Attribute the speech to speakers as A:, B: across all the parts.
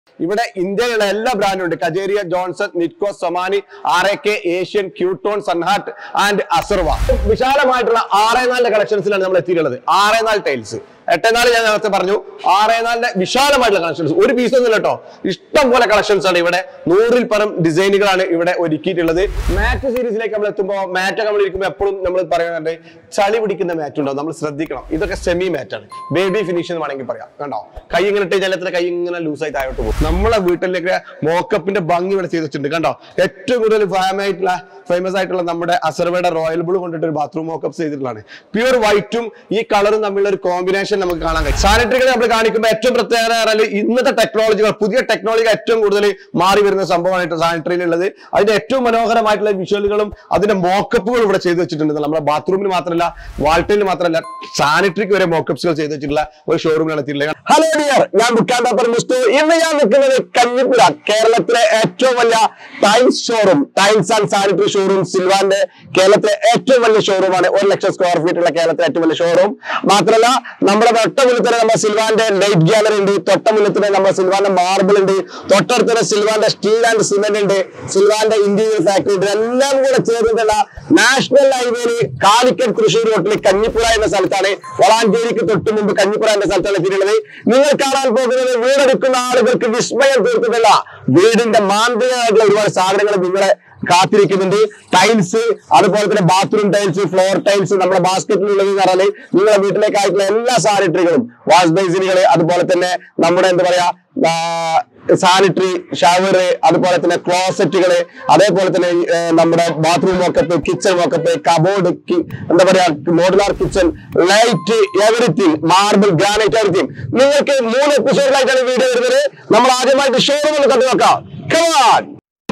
A: ഇവിടെ ഇന്ത്യയിലുള്ള എല്ലാ ബ്രാൻഡും ഉണ്ട് Kajaria Johnson Nitco Somany R A K Asian Qutone Sunheart and Asarva വിശാലമായിട്ടുള്ള ആറേ നാലിന്റെ കളക്ഷൻസിലാണ് നമ്മൾ എത്തിയിട്ടുള്ളത് ആറേ നാല് ടൈൽസ് എട്ടേ നാല് ഞാൻ നേരത്തെ പറഞ്ഞു ആറേ നാലിന്റെ വിശാലമായിട്ടുള്ള കളക്ഷൻസ് ഒരു പീസ് ഒന്നും കേട്ടോ ഇഷ്ടം പോലെ കളക്ഷൻസ് ആണ് ഇവിടെ നൂറിൽ പരം ഡിസൈനുകളാണ് ഇവിടെ ഒരുക്കിയിട്ടുള്ളത് മാറ്റ് സീരീസിലേക്ക് നമ്മൾ എത്തുമ്പോൾ മാറ്റ് നമ്മൾ ഇരിക്കുമ്പോൾ എപ്പോഴും നമ്മൾ പറയുന്നുണ്ട് ചളി പിടിക്കുന്ന മാറ്റ് ഉണ്ടാവും നമ്മൾ ശ്രദ്ധിക്കണം ഇതൊക്കെ സെമി മാറ്റ് ആണ് ബേബി ഫിനിഷ് എന്ന് വേണമെങ്കിൽ പറയാം കണ്ടോ കൈ ഇങ്ങനെ ഇട്ട് ജലത്തിലെ കൈ ഇങ്ങനെ ലൂസായി താഴോട്ട് പോകും നമ്മളെ വീട്ടിലേക്ക് മോക്കപ്പിന്റെ ഭംഗി ഇവിടെ ചെയ്ത് വെച്ചിട്ടുണ്ട് കണ്ടോ ഏറ്റവും കൂടുതൽ ഫേമായിട്ടുള്ള ഫേമസ് ആയിട്ടുള്ള നമ്മുടെ അസർവയുടെ റോയൽ ബ്ലൂ കൊണ്ടിട്ട് ഒരു ബാത്റൂം മോക്കപ്പ് ചെയ്തിട്ടുള്ളതാണ് പ്യൂർ വൈറ്റും ഈ കളറും തമ്മിലുള്ള ഒരു കോമ്പിനേഷൻ നമുക്ക് കാണാൻ കഴിയും സാനിറ്ററികൾ നമ്മൾ കാണിക്കുമ്പോൾ ഏറ്റവും പ്രത്യേകത എന്ന് പറഞ്ഞാൽ ഇന്നത്തെ ടെക്നോളജികൾ പുതിയ ടെക്നോളജി ഏറ്റവും കൂടുതൽ മാറി വരുന്ന സംഭവമായിട്ട് സാനിറ്ററിയിൽ ഉള്ളത് അതിന്റെ ഏറ്റവും മനോഹരമായിട്ടുള്ള വിഷ്വലുകളും അതിന്റെ മോക്കപ്പുകളും ഇവിടെ ചെയ്തു വെച്ചിട്ടുണ്ട് നമ്മുടെ ബാത്റൂമിൽ മാത്രമല്ല വാൾട്ടയിൽ മാത്രമല്ല സാനിറ്ററിക്ക് വരെ മോക്കപ്സുകൾ ചെയ്തു വെച്ചിട്ടുള്ള ഒരു ഷോറൂമിലാണ് എത്തിയിട്ടുള്ളത് ഹലോ ഡിയർ ഞാൻ ബുക്കാൻ പേപ്പർ മിസ്റ്റു ഇന്ന് ഞാൻ നിൽക്കുന്നത് കഞ്ഞിപ്പുര കേരളത്തിലെ ഏറ്റവും വലിയ tiles showroom tiles and sanitary showroom സിൽവാന്റെ കേരളത്തിലെ ഏറ്റവും വലിയ ഷോറൂമാണ് ഒരു ലക്ഷം സ്ക്വയർ ഫീറ്റ് ഉള്ള കേരളത്തിലെ ഏറ്റവും വലിയ ഷോറൂം മാത്രമല്ല നമ്മുടെ തൊട്ട മുന്നിൽ തന്നെ നമ്മുടെ സിൽവാന്റെ ലൈറ്റ് ഗ്യാലറി ഉണ്ട് തൊട്ട മുന്നിൽ തന്നെ നമ്മുടെ സിൽവാന്റെ മാർബിൾ ഉണ്ട് തൊട്ടടുത്ത് തന്നെ സിൽവാന്റെ സ്റ്റീൽ ആൻഡ് സിമെന്റ് ഉണ്ട് സിൽവാന്റെ ഇന്റീരിയർ ഫാക്ടറി ഉണ്ട് എല്ലാം കൂടെ ചേർന്നിട്ടുള്ള നാഷണൽ ഹൈവേയിൽ കാലിക്കറ്റ് തൃശ്ശൂർ റോട്ടിൽ കഞ്ഞിപ്പുര എന്ന സ്ഥലത്താണ് വളാഞ്ചേരിക്ക് തൊട്ട് മുമ്പ് കഞ്ഞിപ്പുര എന്ന സ്ഥലത്താണ് എത്തിയിട്ടുള്ളത് നിങ്ങൾ കാണാൻ പോകുന്നത് വീടെടുക്കുന്ന ആളുകൾക്ക് വിസ്മയം തീർത്തിട്ടല്ല വീടിന്റെ മാന്ത്രികമായിട്ടുള്ള ഒരുപാട് സാധനങ്ങൾ നിങ്ങളെ കാത്തിരിക്കുന്നുണ്ട് ടൈൽസ് അതുപോലെ തന്നെ ബാത്റൂം ടൈൽസ് ഫ്ലോർ ടൈൽസ് നമ്മുടെ ബാസ്ക്കറ്റിലുള്ളത് എന്ന് പറഞ്ഞാൽ നിങ്ങളുടെ വീട്ടിലേക്കായിട്ടുള്ള എല്ലാ സാനിറ്ററികളും വാഷ് ബേസിനുകൾ അതുപോലെ തന്നെ നമ്മുടെ എന്താ പറയാ സാനിറ്ററി ഷവർ അതുപോലെ തന്നെ ക്ലോസറ്റുകള് അതേപോലെ തന്നെ ഏ, നമ്മുടെ bathroom mockup kitchen mockup cupboard എന്താ പറയാ modular kitchen light everything marble granite everything നിങ്ങൾക്ക് മൂന്ന് എപ്പിസോഡിലായിട്ടാണ് വീഡിയോ വരുന്നത് നമ്മൾ ആദ്യമായിട്ട് ഷോറൂം ഒന്ന് കണ്ടു നോക്കാം Come on!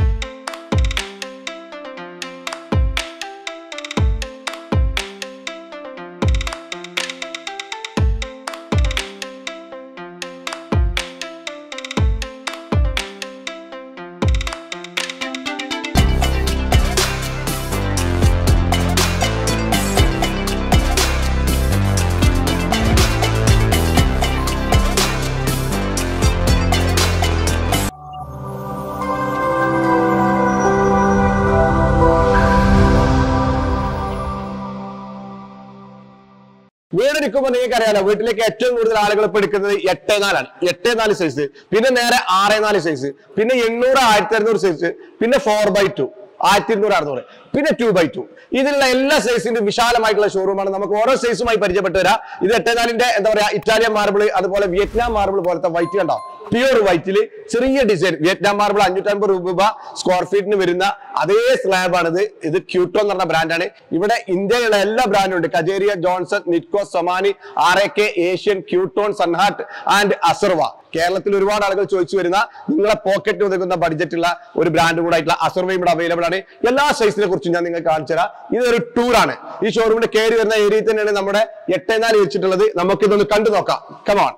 A: വീടെടുക്കുമ്പോൾ നിങ്ങൾക്ക് അറിയാലോ വീട്ടിലേക്ക് ഏറ്റവും കൂടുതൽ ആളുകൾ ഇപ്പൊ എടുക്കുന്നത് എട്ട് നാലാണ് എട്ട് നാല് സൈസ് പിന്നെ നേരെ ആറ് നാല് സൈസ് പിന്നെ എണ്ണൂറ് ആയിരത്തി അറുന്നൂറ് സൈസ് പിന്നെ ഫോർ ബൈ ടു ആയിരത്തി ഇരുന്നൂറ് അറുന്നൂറ് പിന്നെ ടു ബൈ ടു ഇതിലുള്ള എല്ലാ സൈസിന്റെ വിശാലമായിട്ടുള്ള ഷോറൂമാണ് നമുക്ക് ഓരോ സൈസുമായി പരിചയപ്പെട്ട് വരാം ഇത് എട്ടേനാലിന്റെ എന്താ പറയാ ഇറ്റാലിയൻ മാർബിൾ അതുപോലെ വിയറ്റ്നാം മാർബിൾ പോലത്തെ വൈറ്റ് കണ്ടോ പ്യൂർ വൈറ്റില് ചെറിയ ഡിസൈൻ വിയറ്റ്നാം മാർബിൾ അഞ്ഞൂറ്റമ്പത് രൂപ സ്ക്വയർ ഫീറ്റിന് വരുന്ന അതേ സ്ലാബ് ആണിത് ഇത് ക്യൂട്ടോ എന്ന് പറഞ്ഞ ബ്രാൻഡാണ് ഇവിടെ ഇന്ത്യയിലുള്ള എല്ലാ ബ്രാൻഡും ഉണ്ട് Kajaria Johnson Nitco Somany R A K Asian Qutone Sunheart and Asarva കേരളത്തിൽ ഒരുപാട് ആളുകൾ ചോദിച്ചു വരുന്ന നിങ്ങളെ പോക്കറ്റ് ഒതുക്കുന്ന ബഡ്ജറ്റുള്ള ഒരു ബ്രാൻഡ് കൂടെ ആയിട്ടുള്ള അസർവയും ഇവിടെ അവൈലബിൾ ആണ് എല്ലാ സൈസിനെ കുറിച്ചും ഞാൻ നിങ്ങൾക്ക് കാണിച്ചു തരാം ഇതൊരു ടൂർ ആണ് ഈ ഷോറൂമിന്റെ കയറി വരുന്ന ഏരിയയിൽ തന്നെയാണ് നമ്മുടെ എട്ടേനാല് വെച്ചിട്ടുള്ളത് നമുക്ക് ഇതൊന്ന് കണ്ടു നോക്കാം കമാൺ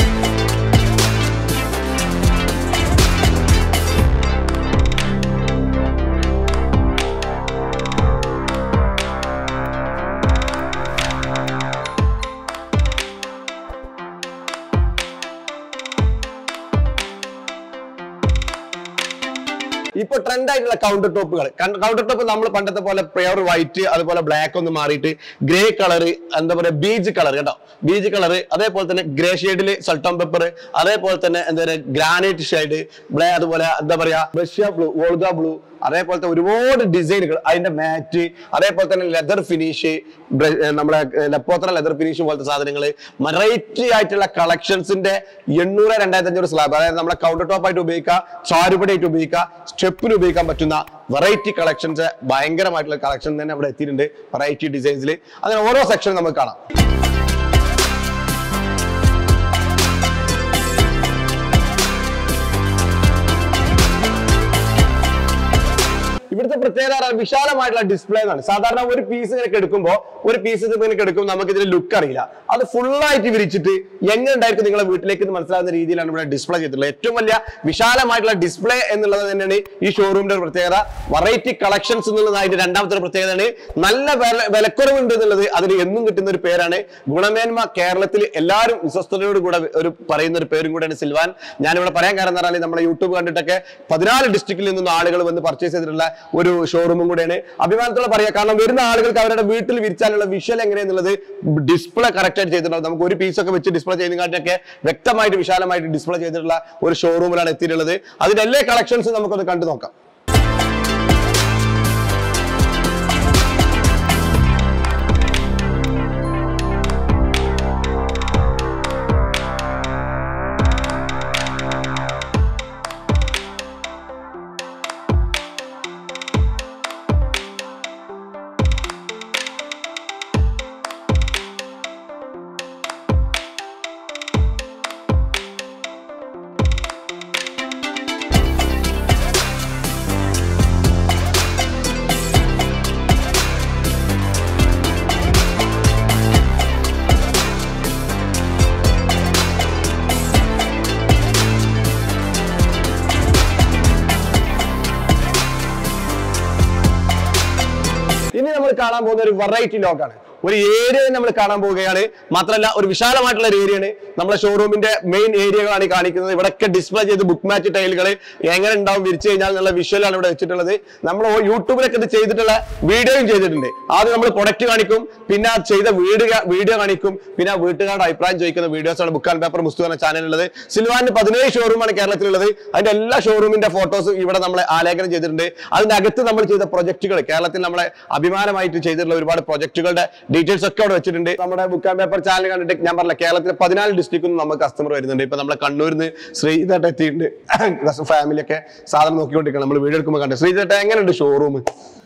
A: ഇപ്പൊ ട്രെൻഡ് ആയിട്ടുള്ള കൗണ്ടർ ടോപ്പുകൾ കൗണ്ടർ ടോപ്പ് നമ്മൾ പണ്ടത്തെ പോലെ പ്യുവർ വൈറ്റ് അതുപോലെ ബ്ലാക്ക് ഒന്ന് മാറിയിട്ട് ഗ്രേ കളർ എന്താ പറയാ ബീച്ച് കളർ കേട്ടോ ബീച്ച് കളർ അതേപോലെ തന്നെ ഗ്രേ ഷെയ്ഡിൽ സൾട്ടോൺ പെപ്പർ അതേപോലെ തന്നെ എന്താ പറയുക ഗ്രാനൈറ്റ് ഷെയ്ഡ് ബ്ലേ അതുപോലെ എന്താ പറയാ റഷ്യ ബ്ലൂ വോൾഗ ബ്ലൂ അതേപോലത്തെ ഒരുപാട് ഡിസൈനുകൾ അതിന്റെ മാറ്റ് അതേപോലെ തന്നെ ലെതർ ഫിനിഷ് നമ്മളെ ലെപ്പോത്ര ലെതർ ഫിനിഷ് പോലത്തെ സാധനങ്ങൾ വെറൈറ്റി ആയിട്ടുള്ള കളക്ഷൻസിന്റെ എണ്ണൂറ് രണ്ടായിരത്തി അഞ്ഞൂറ് സ്ലാബ് അതായത് നമ്മളെ കൗണ്ടർ ടോപ്പ് ആയിട്ട് ഉപയോഗിക്കാം ചാരുപടി ആയിട്ട് ഉപയോഗിക്കാം സ്റ്റെപ്പിന് ഉപയോഗിക്കാൻ പറ്റുന്ന വെറൈറ്റി കളക്ഷൻസ് ഭയങ്കരമായിട്ടുള്ള കളക്ഷൻ തന്നെ അവിടെ എത്തിയിട്ടുണ്ട് വെറൈറ്റി ഡിസൈൻസിൽ അങ്ങനെ ഓരോ സെക്ഷനും നമുക്ക് കാണാം ഇവിടുത്തെ ഇവിടുത്തെ പ്രത്യേകത പറഞ്ഞാൽ വിശാലമായിട്ടുള്ള ഡിസ്പ്ലേ എന്നാണ് സാധാരണ ഒരു പീസ് ഇങ്ങനെ എടുക്കുമ്പോൾ ഒരു പീസ് ഇങ്ങനെ എടുക്കും നമുക്ക് ഇതിന്റെ ലുക്ക് അറിയില്ല അത് full ആയിട്ട് വിരിച്ചിട്ട് എങ്ങനെ ഉണ്ടായിരിക്കും നിങ്ങളെ വീട്ടിലേക്ക് ഇത് മനസ്സിലാകുന്ന രീതിയിലാണ് ഇവിടെ ഡിസ്പ്ലേ ചെയ്തിട്ടുള്ളത് ഏറ്റവും വലിയ വിശാലമായിട്ടുള്ള ഡിസ്പ്ലേ എന്നുള്ളത് തന്നെയാണ് ഈ ഷോറൂമിന്റെ ഒരു പ്രത്യേകത വെറൈറ്റി കളക്ഷൻസ് എന്നുള്ളത് അതിന്റെ രണ്ടാമത്തെ ഒരു പ്രത്യേകതയാണ് നല്ല വില- വിലക്കുറവുണ്ട് എന്നുള്ളത് അതിന് എന്നും കിട്ടുന്ന ഒരു പേരാണ് ഗുണമേന്മ കേരളത്തിൽ എല്ലാവരും വിശ്വസ്തയോട് കൂടെ ഒരു പറയുന്ന ഒരു പേരും കൂടെയാണ് സിൽവാൻ ഞാനിവിടെ പറയാൻ കാരണം എന്ന് പറഞ്ഞാൽ നമ്മുടെ യൂട്യൂബ് കണ്ടിട്ടൊക്കെ പതിനാല് ഡിസ്ട്രിക്റ്റിൽ നിന്നും ആളുകൾ വന്ന് പർച്ചേസ് ചെയ്തിട്ടുള്ള ഒരു ഷോറൂമും കൂടെയാണ് അഭിമാനത്തോടെ പറയാം കാരണം വരുന്ന ആളുകൾക്ക് അവരുടെ വീട്ടിൽ വിരിച്ചാലുള്ള വിഷ്വൽ എങ്ങനെയെന്നുള്ളത് ഡിസ്പ്ലേ കറക്റ്റ് ആയിട്ട് ചെയ്തിട്ടുണ്ടാവും നമുക്ക് ഒരു പീസ് ഒക്കെ വെച്ച് ഡിസ്പ്ലേ ചെയ്യുന്നതിനൊക്കെ വ്യക്തമായിട്ട് വിശാലമായിട്ട് ഡിസ്പ്ലേ ചെയ്തിട്ടുള്ള ഒരു ഷോറൂമിലാണ് എത്തിയിട്ടുള്ളത് അതിന്റെ എല്ലാ കളക്ഷൻസും നമുക്കൊന്ന് കണ്ടു നോക്കാം ഇനി നമ്മൾ കാണാൻ പോകുന്ന ഒരു വെറൈറ്റി ലോക്കാണ് ഒരു ഏരിയ നമ്മൾ കാണാൻ പോവുകയാണ് മാത്രമല്ല ഒരു വിശാലമായിട്ടുള്ള ഒരു ഏരിയയാണ് നമ്മളെ ഷോറൂമിന്റെ മെയിൻ ഏരിയകളാണ് ഈ കാണിക്കുന്നത് ഇവിടെയൊക്കെ ഡിസ്പ്ലേ ചെയ്ത് ബുക്ക് മാച്ച് ടൈലുകൾ എങ്ങനെ ഉണ്ടാവും വിരിച്ചു കഴിഞ്ഞാൽ എന്നുള്ള വിഷ്വലാണ് ഇവിടെ വെച്ചിട്ടുള്ളത് നമ്മൾ യൂട്യൂബിലൊക്കെ ഇത് ചെയ്തിട്ടുള്ള വീഡിയോയും ചെയ്തിട്ടുണ്ട് ആദ്യം നമ്മൾ പ്രൊഡക്റ്റ് കാണിക്കും പിന്നെ ആ ചെയ്ത വീഡിയോ വീഡിയോ കാണിക്കും പിന്നെ ആ വീട്ടുകാരുടെ അഭിപ്രായം ചോദിക്കുന്ന വീഡിയോസ് ആണ് ബുക്ക് ആൻഡ് പേപ്പർ മുസ്തു എന്ന ചാനലുള്ളത് സിൽവാന്റെ പതിനേഴ് ഷോറൂമാണ് കേരളത്തിലുള്ളത് അതിന്റെ എല്ലാ ഷോറൂമിന്റെ ഫോട്ടോസും ഇവിടെ നമ്മൾ ആലേഖനം ചെയ്തിട്ടുണ്ട് അതിന്റെ അകത്ത് നമ്മൾ ചെയ്ത പ്രൊജക്ടുകൾ കേരളത്തിൽ നമ്മളെ അഭിമാനമായിട്ട് ചെയ്തിട്ടുള്ള ഒരുപാട് പ്രൊജക്ടുകളുടെ ഡീറ്റെയിൽസ് ഒക്കെ അവിടെ വെച്ചിട്ടുണ്ട് നമ്മുടെ ബുക്ക് ആൻഡ് പേപ്പർ ചാനൽ കണ്ടിട്ട് ഞാൻ പറഞ്ഞില്ല കേരളത്തിലെ പതിനാല് ഡിസ്ട്രിക്റ്റിൽ നിന്ന് നമുക്ക് കസ്റ്റമർ വരുന്നുണ്ട് ഇപ്പൊ നമ്മളെ കണ്ണൂരിൽ നിന്ന് ശ്രീധട്ട് എത്തിയിട്ടുണ്ട് ഫാമിലി ഒക്കെ സാധനം നോക്കിക്കൊണ്ടിരിക്കണം നമ്മൾ വീഡിയോ എടുക്കുമ്പോൾ കണ്ടു ശ്രീധട്ട് എങ്ങനെയുണ്ട് ഷോറൂം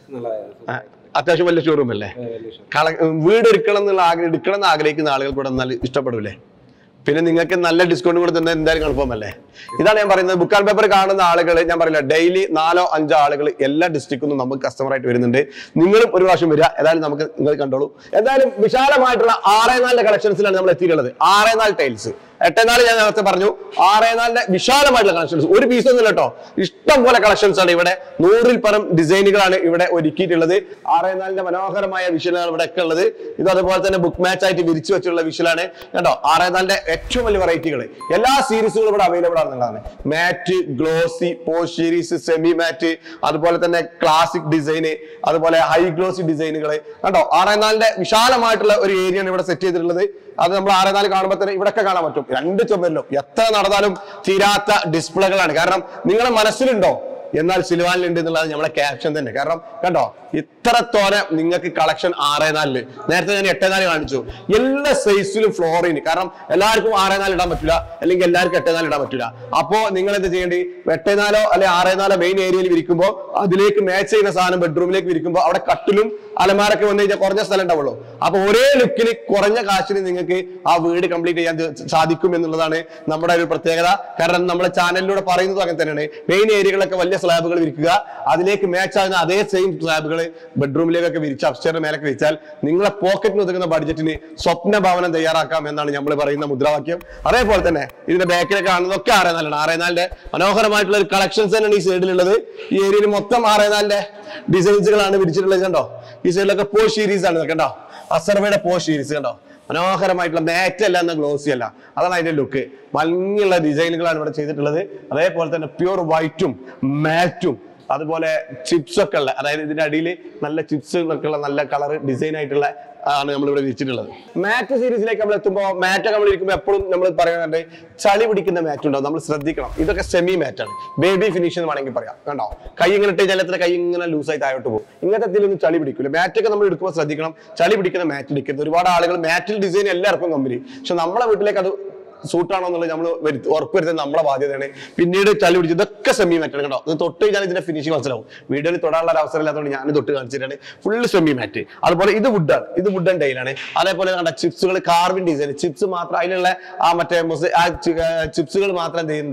A: അത്യാവശ്യം വലിയ ഷോറൂം അല്ലേ കള വീട് എടുക്കണം എന്നുള്ള ആഗ്രഹം എടുക്കണം എന്ന് ആഗ്രഹിക്കുന്ന ആളുകൾ കൂടെ നല്ല ഇഷ്ടപ്പെടൂലേ പിന്നെ നിങ്ങൾക്ക് നല്ല ഡിസ്കൗണ്ട് കൂടെ തന്നെ എന്തായാലും കൺഫേം ഇതാണ് ഞാൻ പറയുന്നത് ബുക്ക് ആൻഡ് പേപ്പർ കാണുന്ന ആളുകൾ ഞാൻ പറയില്ല ഡെയിലി നാലോ അഞ്ചോ ആളുകൾ എല്ലാ ഡിസ്ട്രിക്റ്റിൽ നിന്നും നമുക്ക് കസ്റ്റമർ ആയിട്ട് വരുന്നുണ്ട് നിങ്ങളും ഒരു പ്രാവശ്യം വരിക ഏതായാലും നമുക്ക് നിങ്ങൾ കണ്ടോളൂ എന്തായാലും വിശാലമായിട്ടുള്ള ആറേ നാലിന്റെ കളക്ഷൻസിലാണ് നമ്മൾ എത്തിയിട്ടുള്ളത് ആറേ നാല് ടൈൽസ് എട്ടേ നാല് ഞാൻ നേരത്തെ പറഞ്ഞു ആറേ നാലിന്റെ വിശാലമായിട്ടുള്ള കളക്ഷൻസ് ഒരു പീസ് ഒന്നും കേട്ടോ ഇഷ്ടം പോലെ കളക്ഷൻസ് ആണ് ഇവിടെ നൂറിൽ പരം ഡിസൈനുകളാണ് ഇവിടെ ഒരുക്കിയിട്ടുള്ളത് ആറേ നാലിന്റെ മനോഹരമായ വിഷലാണ് ഇവിടെ ഒക്കെ ഉള്ളത് ഇത് അതുപോലെ തന്നെ ബുക്ക് മാച്ച് ആയിട്ട് വിരിച്ചു വെച്ചുള്ള വിഷലാണ് കേട്ടോ ആറേ നാലിന്റെ ഏറ്റവും വലിയ വെറൈറ്റികൾ എല്ലാ സീരീസുകളും ഇവിടെ അവൈലബിൾ ആണെന്നുള്ളതാണ് matt glossy post series semi matt അതുപോലെ തന്നെ ക്ലാസിക് ഡിസൈന് അതുപോലെ ഹൈ ഗ്ലോസി ഡിസൈനുകൾ കണ്ടോ ആറേ നാലിന്റെ വിശാലമായിട്ടുള്ള ഒരു ഏരിയയാണ് ഇവിടെ സെറ്റ് ചെയ്തിട്ടുള്ളത് അത് നമ്മൾ ആറേ നാല് കാണുമ്പോൾ തന്നെ ഇവിടെയൊക്കെ കാണാൻ പറ്റും രണ്ട് ചുമരിലും എത്ര നടന്നാലും തീരാത്ത ഡിസ്പ്ലേകളാണ് കാരണം നിങ്ങളെ മനസ്സിലുണ്ടോ എന്നാൽ സിൽവാനിലുണ്ട് എന്നുള്ളത് നമ്മളെ ക്യാപ്ഷൻ തന്നെ കാരണം കണ്ടോ ഇത്രത്തോനെ നിങ്ങൾക്ക് കളക്ഷൻ ആറേ നാലില് നേരത്തെ ഞാൻ എട്ടേ നാല് കാണിച്ചു എല്ലാ സൈസിലും ഫ്ലോറിന് കാരണം എല്ലാവർക്കും ആറേ നാല് ഇടാൻ പറ്റില്ല അല്ലെങ്കിൽ എല്ലാവർക്കും എട്ടേ നാല് ഇടാൻ പറ്റില്ല അപ്പോ നിങ്ങൾ എന്ത് ചെയ്യേണ്ടി എട്ടേ നാലോ അല്ലെങ്കിൽ ആറേ നാലോ മെയിൻ ഏരിയയിൽ വിരിക്കുമ്പോൾ അതിലേക്ക് മാച്ച് ചെയ്യുന്ന സാധനം ബെഡ്റൂമിലേക്ക് വിരിക്കുമ്പോൾ അവിടെ കട്ടിലും അലമാരൊക്കെ വന്നു കഴിഞ്ഞാൽ കുറഞ്ഞ സ്ഥലം ഉണ്ടാവുള്ളൂ അപ്പൊ ഒരേ ലുക്കിന് കുറഞ്ഞ കാശിന് നിങ്ങൾക്ക് ആ വീട് കംപ്ലീറ്റ് ചെയ്യാൻ ത- സാധിക്കും എന്നുള്ളതാണ് നമ്മുടെ ഒരു പ്രത്യേകത കാരണം നമ്മുടെ ചാനലിലൂടെ പറയുന്നത് അങ്ങനെ തന്നെയാണ് മെയിൻ ഏരിയകളൊക്കെ വലിയ സ്ലാബുകൾ വിരിക്കുക അതിലേക്ക് മാച്ച് ആകുന്ന അതേ സെയിം സ്ലാബുകൾ ബെഡ്റൂമിലേക്കൊക്കെ വിരിച്ച് അപ്സ്റ്ററിന്റെ മേലൊക്കെ വിരിച്ചാൽ നിങ്ങളെ പോക്കറ്റിന് ഒതുങ്ങുന്ന ബഡ്ജറ്റിന് സ്വപ്ന ഭവനം തയ്യാറാക്കാം എന്നാണ് നമ്മൾ പറയുന്ന മുദ്രാവാക്യം അതേപോലെ തന്നെ ഇതിന്റെ ബാക്കിലൊക്കെ കാണുന്നതൊക്കെ ആറേ നാലാണ് ആറേ നാലിന്റെ മനോഹരമായിട്ടുള്ള ഒരു കളക്ഷൻസ് തന്നെയാണ് ഈ സൈഡിലുള്ളത് ഈ ഏരിയയിൽ മൊത്തം ആറേ നാലിന്റെ ഡിസൈൻസുകളാണ് വിരിച്ചിട്ടുള്ളത് കണ്ടോ ഈ സൈഡിലൊക്കെ പോ സീരീസ് ആണ് ഇതൊക്കെ കണ്ടോ അസർവയുടെ പോ സീരീസ് കണ്ടോ മനോഹരമായിട്ടുള്ള മാറ്റ് അല്ല എന്ന ഗ്ലോസി അല്ല അതാണ് അതിന്റെ ലുക്ക് ഭംഗിയുള്ള ഡിസൈനുകളാണ് ഇവിടെ ചെയ്തിട്ടുള്ളത് അതേപോലെ തന്നെ പ്യൂർ വൈറ്റും മാറ്റും അതുപോലെ ചിപ്സ് ഒക്കെ ഉള്ള അതായത് ഇതിന്റെ അടിയിൽ നല്ല ചിപ്സ് ഒക്കെ ഉള്ള നല്ല കളർ ഡിസൈൻ ആയിട്ടുള്ള ആണ് നമ്മൾ ഇവിടെ വിരിച്ചിട്ടുള്ളത് മാറ്റ് സീരീസിലേക്ക് നമ്മൾ എത്തുമ്പോൾ മാറ്റ് നമ്മൾ ഇരിക്കുമ്പോൾ എപ്പോഴും നമ്മൾ പറയുന്നുണ്ട് ചളി പിടിക്കുന്ന മാറ്റ് ഉണ്ടാവും നമ്മൾ ശ്രദ്ധിക്കണം ഇതൊക്കെ സെമി മാറ്റ് ആണ് ബേബി ഫിനിഷ് എന്ന് വേണമെങ്കിൽ പറയാം കണ്ടോ കൈ ഇങ്ങനെ ഇട്ട് ജലത്തിന്റെ കൈ ഇങ്ങനെ ലൂസായി താഴോട്ട് പോകും ഇങ്ങനത്തെ ഇതിലൊന്നും ചളി പിടിക്കില്ല മാറ്റൊക്കെ നമ്മൾ എടുക്കുമ്പോൾ ശ്രദ്ധിക്കണം ചളി പിടിക്കുന്ന മാറ്റ് എടുക്കരുത് ഒരുപാട് ആളുകൾ മാറ്റിൽ ഡിസൈൻ എല്ലാവർക്കും കമ്പനി പക്ഷെ നമ്മളെ വീട്ടിലേക്ക് അത് സൂട്ടാണോ എന്നുള്ളത് നമ്മൾ ഉറപ്പുവരുത്തുന്നത് നമ്മളെ ബാധ്യതയാണ് പിന്നീട് ചളി പിടിച്ച് ഇതൊക്കെ സെമി മാറ്റാണ് കേട്ടോ ഇത് തൊട്ട് കഴിഞ്ഞാൽ ഇതിന്റെ ഫിനിഷിംഗ് മനസ്സിലാവും വീഡിയോയിൽ തൊടാനുള്ള ഒരു അവസരം ഇല്ലാത്തതുകൊണ്ട് ഞാൻ തൊട്ട് കാണിച്ചിട്ടാണ് ഫുള്ള് സെമി മാറ്റ് അതുപോലെ ഇത് വുഡാണ് ഇത് വുഡൻ ടൈലാണ് അതേപോലെ കണ്ട ചിപ്സുകൾ കാർവിൻ ഡിസൈൻ ചിപ്സ് മാത്രം അതിലുള്ള ആ മറ്റേ മുസ- ആ ചിപ്സുകൾ മാത്രം എന്ത് ചെയ്യുന്നുണ്ട്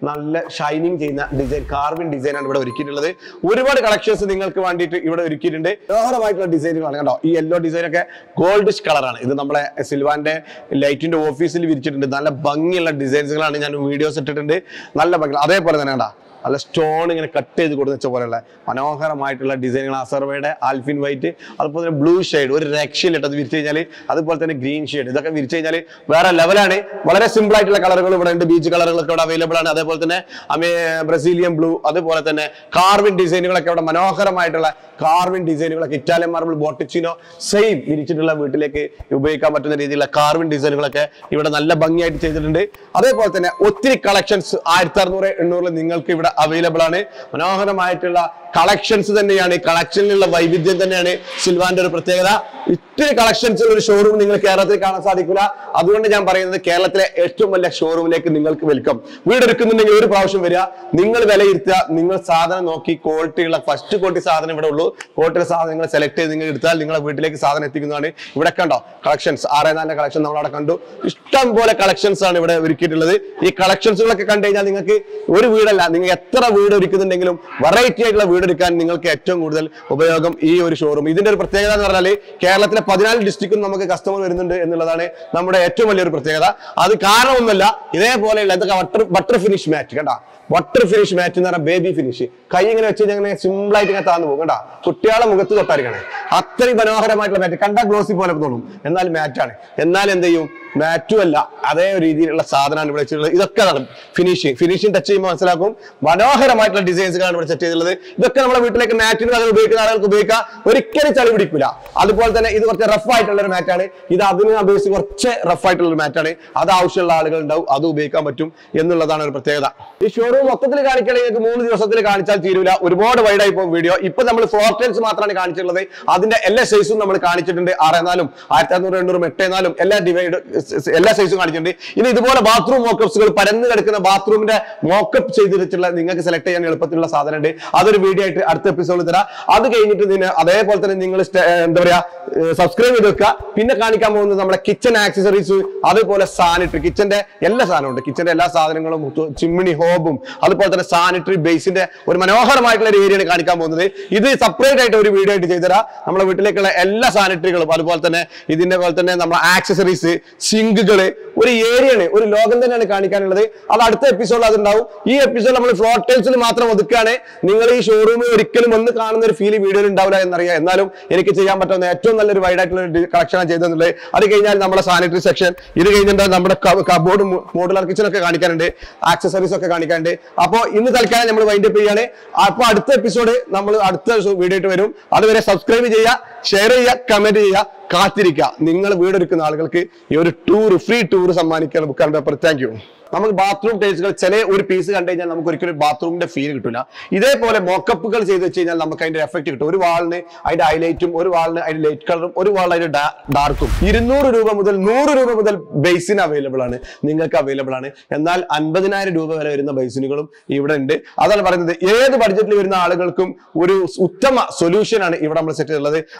A: നല്ല ഷൈനിങ് ചെയ്യുന്ന ഡിസൈൻ കാർവിൻ ഡിസൈൻ ആണ് ഇവിടെ ഒരുക്കിയിട്ടുള്ളത് ഒരുപാട് കളക്ഷൻസ് നിങ്ങൾക്ക് വേണ്ടിയിട്ട് ഇവിടെ ഒരുക്കിയിട്ടുണ്ട് മനോഹരമായിട്ടുള്ള ഡിസൈനുകളാണ് കണ്ടോ ഈ യെല്ലോ ഡിസൈൻ ഒക്കെ ഗോൾഡിഷ് കളറാണ് ഇത് നമ്മളെ സിൽവാന്റെ ലൈറ്റിന്റെ ഓഫീസിൽ വിരിച്ചിട്ടുണ്ട് നല്ല ഭംഗിയുള്ള ഡിസൈൻസുകളാണ് ഞാൻ വീഡിയോസ് ഇട്ടിട്ടുണ്ട് നല്ല ഭംഗി അതേപോലെ തന്നെ കണ്ടാ നല്ല സ്റ്റോൺ ഇങ്ങനെ കട്ട് ചെയ്ത് കൊടുത്ത് വെച്ച പോലെയുള്ള മനോഹരമായിട്ടുള്ള ഡിസൈനുകൾ അസർവയുടെ ആൽഫിൻ വൈറ്റ് അതുപോലെ തന്നെ ബ്ലൂ ഷെയ്ഡ് ഒരു രക്ഷയിലിട്ട് അത് വിരിച്ചു കഴിഞ്ഞാൽ അതുപോലെ തന്നെ ഗ്രീൻ ഷെയ്ഡ് ഇതൊക്കെ വിരിച്ചു കഴിഞ്ഞാൽ വേറെ ലെവലാണ് വളരെ സിമ്പിൾ ആയിട്ടുള്ള കളറുകൾ ഇവിടെ ഉണ്ട് ബീച്ച് കളറുകളൊക്കെ ഇവിടെ അവൈലബിൾ ആണ് അതേപോലെ തന്നെ അമേ ബ്രസീലിയൻ ബ്ലൂ അതുപോലെ തന്നെ കാർവിൻ ഡിസൈനുകളൊക്കെ ഇവിടെ മനോഹരമായിട്ടുള്ള കാർവിൻ ഡിസൈനുകളൊക്കെ ഇറ്റാലിയൻ മാർബിൾ ബോട്ടിച്ചിനോ സെയിം വിരിച്ചിട്ടുള്ള വീട്ടിലേക്ക് ഉപയോഗിക്കാൻ പറ്റുന്ന രീതിയിലുള്ള കാർവിൻ ഡിസൈനുകളൊക്കെ ഇവിടെ നല്ല ഭംഗിയായിട്ട് ചെയ്തിട്ടുണ്ട് അതേപോലെ തന്നെ ഒത്തിരി കളക്ഷൻസ് ആയിരത്തി അറുന്നൂറ് എണ്ണൂറിൽ നിങ്ങൾക്ക് ഇവിടെ അവൈലബിൾ ആണ് മനോഹരമായിട്ടുള്ള കളക്ഷൻസ് തന്നെയാണ് കളക്ഷനിലുള്ള വൈവിധ്യം തന്നെയാണ് സിൽവാന്റെ ഒരു പ്രത്യേകത ഇത്തിരി കളക്ഷൻസ് ഒരു ഷോറൂം നിങ്ങൾ കേരളത്തിൽ കാണാൻ സാധിക്കില്ല അതുകൊണ്ട് ഞാൻ പറയുന്നത് കേരളത്തിലെ ഏറ്റവും വലിയ ഷോറൂമിലേക്ക് നിങ്ങൾക്ക് വെൽക്കം വീട് എടുക്കുന്നുണ്ടെങ്കിൽ ഒരു പ്രാവശ്യം വരിക നിങ്ങൾ വിലയിരുത്തുക നിങ്ങൾ സാധനം നോക്കി ക്വാളിറ്റി ഉള്ള ഫസ്റ്റ് ക്വാളിറ്റി സാധനം ഇവിടെ ഉള്ളൂ ക്വാളിറ്റി സാധനങ്ങൾ സെലക്ട് ചെയ്ത് നിങ്ങൾ എടുത്താൽ നിങ്ങളെ വീട്ടിലേക്ക് സാധനം എത്തിക്കുന്നതാണ് ഇവിടെ കണ്ടോ കളക്ഷൻസ് ആറേ നാലിന്റെ കളക്ഷൻ നമ്മൾ അവിടെ കണ്ടു ഇഷ്ടം പോലെ കളക്ഷൻസ് ആണ് ഇവിടെ ഒരുക്കിയിട്ടുള്ളത് ഈ കളക്ഷൻസുകളൊക്കെ കണ്ടു കഴിഞ്ഞാൽ നിങ്ങൾക്ക് ഒരു വീടല്ല നിങ്ങൾ എത്ര വീട് ഒരുക്കുന്നുണ്ടെങ്കിലും വെറൈറ്റി ആയിട്ടുള്ള വീട് എടുക്കാൻ നിങ്ങൾക്ക് ഏറ്റവും കൂടുതൽ ഉപയോഗം ഈ ഒരു ഷോറൂം ഇതിന്റെ ഒരു പ്രത്യേകത എന്ന് പറഞ്ഞാൽ കേരളത്തിലെ പതിനാല് ഡിസ്ട്രിക്റ്റും നമുക്ക് കസ്റ്റമർ വരുന്നുണ്ട് എന്നുള്ളതാണ് നമ്മുടെ ഏറ്റവും വലിയൊരു പ്രത്യേകത അത് കാരണമൊന്നുമല്ല ഇതേപോലെയുള്ള ഇതൊക്കെ ബട്ടർ ബട്ടർ ഫിനിഷ് മാറ്റ് കണ്ട ബട്ടർ ഫിനിഷ് മാറ്റ് എന്ന് പറഞ്ഞാൽ ബേബി ഫിനിഷ് കൈ ഇങ്ങനെ വെച്ച് കഴിഞ്ഞാൽ ഇങ്ങനെ സിമ്പിൾ ആയിട്ട് ഇങ്ങനെ താന്നു പോകും കണ്ട കുട്ടികളെ മുഖത്ത് തൊട്ടായിരിക്കണേ അത്രയും മനോഹരമായിട്ടുള്ള മാറ്റ് കണ്ട ഗ്ലോസി പോലെ തോന്നും എന്നാൽ മാറ്റാണ് എന്നാൽ എന്ത് ചെയ്യും മാറ്റും അല്ല അതേ ഒരു രീതിയിലുള്ള സാധനമാണ് ഇവിടെ വെച്ചിട്ടുള്ളത് ഇതൊക്കെ നടക്കും ഫിനിഷിങ് ഫിനിഷിങ് ടച്ച് ചെയ്യുമ്പോൾ മനസ്സിലാക്കും മനോഹരമായിട്ടുള്ള ഡിസൈൻസുകളാണ് ഇവിടെ സെറ്റ് ചെയ്തിട്ടുള്ളത് ഇതൊക്കെ നമ്മുടെ വീട്ടിലേക്ക് മാറ്റിന് അതിൽ ഉപയോഗിക്കുന്ന ആളുകൾക്ക് ഉപയോഗിക്കാം ഒരിക്കലും ചളി പിടിക്കില്ല അതുപോലെ തന്നെ ഇത് കുറച്ച് റഫ് ആയിട്ടുള്ള ഒരു മാറ്റാണ് ഇത് അതിനെ അപേക്ഷിച്ച് കുറച്ച് റഫ് ആയിട്ടുള്ള ഒരു മാറ്റാണ് അത് ആവശ്യമുള്ള ആളുകൾ ഉണ്ടാവും അത് ഉപയോഗിക്കാൻ പറ്റും എന്നുള്ളതാണ് ഒരു പ്രത്യേകത ഈ ഷോറൂം മൊത്തത്തിൽ കാണിക്കണമെങ്കിൽ നിങ്ങൾക്ക് മൂന്ന് ദിവസത്തിൽ കാണിച്ചാൽ തീരൂല ഒരുപാട് വൈഡായി പോകും വീഡിയോ ഇപ്പൊ നമ്മൾ ഫ്ലോർ ടൈൽസ് മാത്രമാണ് കാണിച്ചിട്ടുള്ളത് അതിന്റെ എല്ലാ സൈസും നമ്മൾ കാണിച്ചിട്ടുണ്ട് ആറേനാലും ആയിരത്തി അറുന്നൂറ് എണ്ണൂറും എട്ടേനാലും എല്ലാ ഡിവൈഡ് എല്ലാ സൈസും കാണിച്ചിട്ടുണ്ട് ഇനി ഇതുപോലെ ബാത്റൂം മോക്കപ്സുകൾ പരന്ന് കിടക്കുന്ന ബാത്റൂമിന്റെ മോക്കപ്പ് ചെയ്തിട്ടുള്ള നിങ്ങൾക്ക് സെലക്ട് ചെയ്യാൻ എളുപ്പത്തിലുള്ള സാധനം ഉണ്ട് അതൊരു വീഡിയോ ആയിട്ട് അടുത്ത എപ്പിസോഡിൽ തരാം അത് കഴിഞ്ഞിട്ട് ഇതിന് അതേപോലെ തന്നെ നിങ്ങൾ എന്താ പറയാ സബ്സ്ക്രൈബ് ചെയ്ത് വെക്കുക പിന്നെ കാണിക്കാൻ പോകുന്നത് നമ്മുടെ കിച്ചൺ ആക്സസറീസ് അതുപോലെ സാനിറ്ററി കിച്ചന്റെ എല്ലാ സാധനവും ഉണ്ട് കിച്ചന്റെ എല്ലാ സാധനങ്ങളും ചിമ്മിണി ഹോബും അതുപോലെ തന്നെ സാനിറ്ററി ബേസിന്റെ ഒരു മനോഹരമായിട്ടുള്ള ഒരു ഏരിയയാണ് കാണിക്കാൻ പോകുന്നത് ഇത് സെപ്പറേറ്റ് ആയിട്ട് ഒരു വീഡിയോ ആയിട്ട് ചെയ്തുതരാം നമ്മുടെ വീട്ടിലേക്കുള്ള എല്ലാ സാനിറ്ററികളും അതുപോലെ തന്നെ ഇതിന്റെ പോലെ തന്നെ നമ്മുടെ ആക്സസറീസ് സിങ്കുകള് ഒരു ഏരിയയാണ് ഒരു ലോകം തന്നെയാണ് കാണിക്കാനുള്ളത് അത് അടുത്ത എപ്പിസോഡിൽ അതുണ്ടാവും ഈ എപ്പിസോഡ് നമ്മൾ ഫ്ലോട്ടേൽസിൽ മാത്രം ഒതുക്കുകയാണ് നിങ്ങൾ ഈ ഷോറൂമിൽ ഒരിക്കലും ഒന്ന് കാണുന്ന ഒരു ഫീൽ വീഡിയോയിൽ ഉണ്ടാവില്ല എന്നറിയാം എന്നാലും എനിക്ക് ചെയ്യാൻ പറ്റുന്ന ഏറ്റവും നല്ലൊരു വൈഡ് ആയിട്ടുള്ള കളക്ഷൻ ചെയ്തെന്നുള്ളത് അത് കഴിഞ്ഞാൽ നമ്മുടെ സാനിറ്ററി സെക്ഷൻ ഇത് കഴിഞ്ഞിട്ട് നമ്മുടെ കബോർഡ് മോഡുലാർ കിച്ചൺ ഒക്കെ കാണിക്കാനുണ്ട് ആക്സസറീസ് ഒക്കെ കാണിക്കാനുണ്ട് അപ്പോൾ ഇന്ന് തൽക്കാലം നമ്മൾ വൈൻഡ് അപ്പ് ചെയ്യാണ് അപ്പൊ അടുത്ത എപ്പിസോഡ് നമ്മൾ അടുത്ത വീഡിയോ ആയിട്ട് വരും അതുവരെ സബ്സ്ക്രൈബ് ചെയ്യുക ഷെയർ ചെയ്യുക കമന്റ് ചെയ്യുക കാത്തിരിക്കുക നിങ്ങൾ വീടൊരുക്കുന്ന ആളുകൾക്ക് ഈ ഒരു ടൂർ ഫ്രീ ടൂർ സമ്മാനിക്കാൻ ബുക്കാൻ പേപ്പർ താങ്ക് യു നമുക്ക് ബാത്റൂം ടൈൽസുകൾ ചില ഒരു പീസ് കണ്ടു കഴിഞ്ഞാൽ നമുക്ക് ഒരിക്കലും ബാത്റൂമിന്റെ ഫീൽ കിട്ടില്ല ഇതേപോലെ മോക്കപ്പുകൾ ചെയ്ത് വെച്ച് കഴിഞ്ഞാൽ നമുക്ക് അതിന്റെ എഫക്ട് കിട്ടും ഒരു വാളിന് അതിന്റെ ഹൈലൈറ്റും ഒരു വാളിന് അതിന്റെ ലൈറ്റ് കളറും ഒരു വാളിന് അതിന്റെ ഡാർക്കും ഇരുന്നൂറ് രൂപ മുതൽ നൂറ് രൂപ മുതൽ ബേസിന് അവൈലബിൾ ആണ് നിങ്ങൾക്ക് അവൈലബിൾ ആണ് എന്നാൽ അൻപതിനായിരം രൂപ വരെ വരുന്ന ബേസിനുകളും ഇവിടെ ഉണ്ട് അതാണ് പറയുന്നത് ഏത് ബഡ്ജറ്റിൽ വരുന്ന ആളുകൾക്കും ഒരു ഉത്തമ സൊല്യൂഷൻ ആണ് ഇവിടെ നമ്മൾ സെറ്റ് ചെയ്തിട്ടുള്ളത്